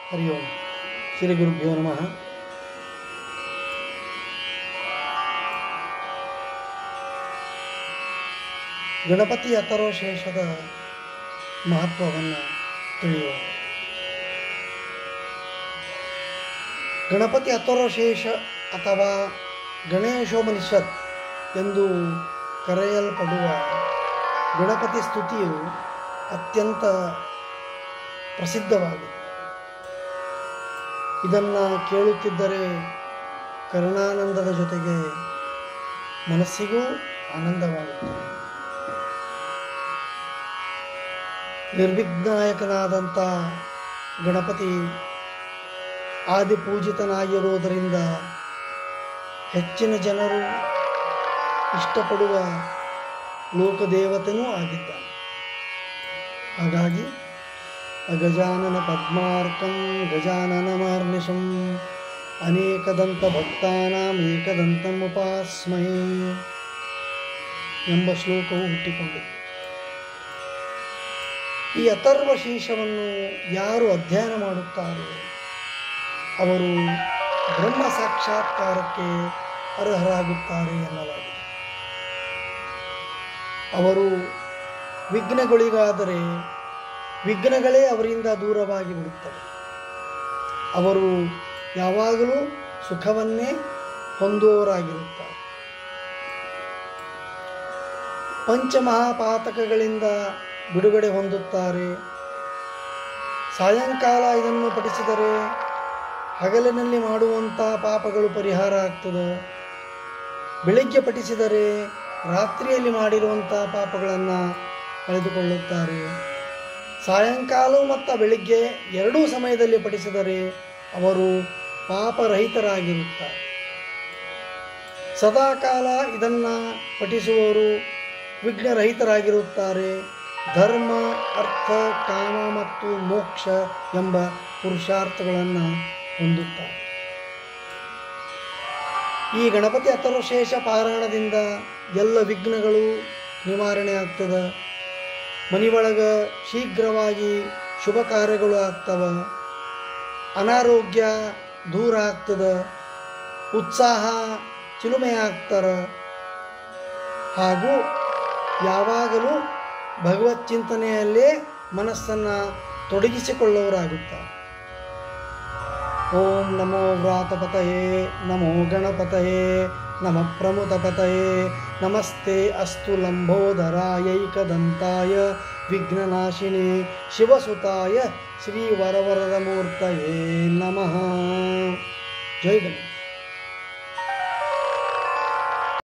ಹರಿ ಓಂ ಶ್ರೀ ಗುರುಭ್ಯೋ ನಮಃ ಗಣಪತಿ ಅಥರ್ವಶೇಷದ ಮಹತ್ವವನ್ನು ತಿಳಿಯೋಣ ಗಣಪತಿ ಅಥರ್ವಶೇಷ ಅಥವಾ ಗಣೇಶೋಪನಿಷತ್ ಎಂದು ಕರೆಯಲ್ಪಡುವ ಗಣಪತಿ ಸ್ತುತಿಯು ಅತ್ಯಂತ ಪ್ರಸಿದ್ಧವಾಗಿದೆ ಇದನ್ನು ಕೇಳುತ್ತಿದ್ದರೆ ಕರುಣಾನಂದದ ಜೊತೆಗೆ ಮನಸ್ಸಿಗೂ ಆನಂದವಾಗುತ್ತದೆ ನಿರ್ವಿಘ್ನಾಯಕನಾದಂಥ ಗಣಪತಿ ಆದಿಪೂಜಿತನಾಗಿರುವುದರಿಂದ ಹೆಚ್ಚಿನ ಜನರು ಇಷ್ಟಪಡುವ ಲೋಕದೇವತೆಯೂ ಆಗಿದ್ದಾನೆ ಹಾಗಾಗಿ ಅಗಜಾನನ ಪದ್ಮಾರ್ಕಂ ಗಜಾನನ ಮಾರ್ನಿಶಂ ಅನೇಕದಂತ ಭಕ್ತಾನಾಂ ಏಕದಂತಂ ಉಪಾಸ್ಮಹೇ ಎಂಬ ಶ್ಲೋಕವು ಹುಟ್ಟಿಕೊಂಡಿದೆ ಈ ಅಥರ್ವ ಶೀರ್ಷವನ್ನು ಯಾರು ಅಧ್ಯಯನ ಮಾಡುತ್ತಾರೋ ಅವರು ಬ್ರಹ್ಮ ಸಾಕ್ಷಾತ್ಕಾರಕ್ಕೆ ಅರ್ಹರಾಗುತ್ತಾರೆ ಎನ್ನಲಾಗಿದೆ ಅವರು ವಿಘ್ನಗಳಿಗಾದರೆ ವಿಘ್ನಗಳೇ ಅವರಿಂದ ದೂರವಾಗಿ ಬಿಡುತ್ತವೆ ಅವರು ಯಾವಾಗಲೂ ಸುಖವನ್ನೇ ಹೊಂದುವವರಾಗಿರುತ್ತಾರೆ ಪಂಚಮಹಾಪಾತಕಗಳಿಂದ ಬಿಡುಗಡೆ ಹೊಂದುತ್ತಾರೆ ಸಾಯಂಕಾಲ ಇದನ್ನು ಪಠಿಸಿದರೆ ಹಗಲಿನಲ್ಲಿ ಮಾಡುವಂಥ ಪಾಪಗಳು ಪರಿಹಾರ ಆಗ್ತದೆ ಬೆಳಿಗ್ಗೆ ಪಠಿಸಿದರೆ ರಾತ್ರಿಯಲ್ಲಿ ಮಾಡಿರುವಂಥ ಪಾಪಗಳನ್ನು ಕಳೆದುಕೊಳ್ಳುತ್ತಾರೆ ಸಾಯಂಕಾಲ ಮತ್ತು ಬೆಳಿಗ್ಗೆ ಎರಡೂ ಸಮಯದಲ್ಲಿ ಪಠಿಸಿದರೆ ಅವರು ಪಾಪರಹಿತರಾಗಿರುತ್ತಾರೆ ಸದಾಕಾಲ ಇದನ್ನು ಪಠಿಸುವವರು ವಿಘ್ನರಹಿತರಾಗಿರುತ್ತಾರೆ ಧರ್ಮ ಅರ್ಥ ಕಾಮ ಮತ್ತು ಮೋಕ್ಷ ಎಂಬ ಪುರುಷಾರ್ಥಗಳನ್ನು ಹೊಂದುತ್ತಾರೆ ಈ ಗಣಪತಿ ಅಥರ್ವಶೇಷ ಪಾರಾಯಣದಿಂದ ಎಲ್ಲ ವಿಘ್ನಗಳು ನಿವಾರಣೆ ಆಗ್ತದೆ ಮನೆಯೊಳಗ ಶೀಘ್ರವಾಗಿ ಶುಭ ಕಾರ್ಯಗಳು ಆಗ್ತವೆ ಅನಾರೋಗ್ಯ ದೂರ ಆಗ್ತದೆ ಉತ್ಸಾಹ ಚಿಲುಮೆ ಆಗ್ತಾರೆ ಹಾಗೂ ಯಾವಾಗಲೂ ಭಗವತ್ ಚಿಂತನೆಯಲ್ಲೇ ಮನಸ್ಸನ್ನು ತೊಡಗಿಸಿಕೊಳ್ಳುವವರಾಗುತ್ತಾರೆ ಓಂ ನಮೋ ವ್ರಾತಪತಯೇ ನಮೋ ಗಣಪತಯೇ ನಮ ಪ್ರಮುತಪತಯೇ ನಮಸ್ತೆ ಅಸ್ತು ಲಂಬೋದರಾಯೈಕದಂತಾಯ ವಿಘ್ನನಾಶಿನಿ ಶಿವಸುತಾಯ ಶ್ರೀ ವರವರದ ಮೂರ್ತಯೇ ನಮಃ ಜೈ ಗಣೇಶ್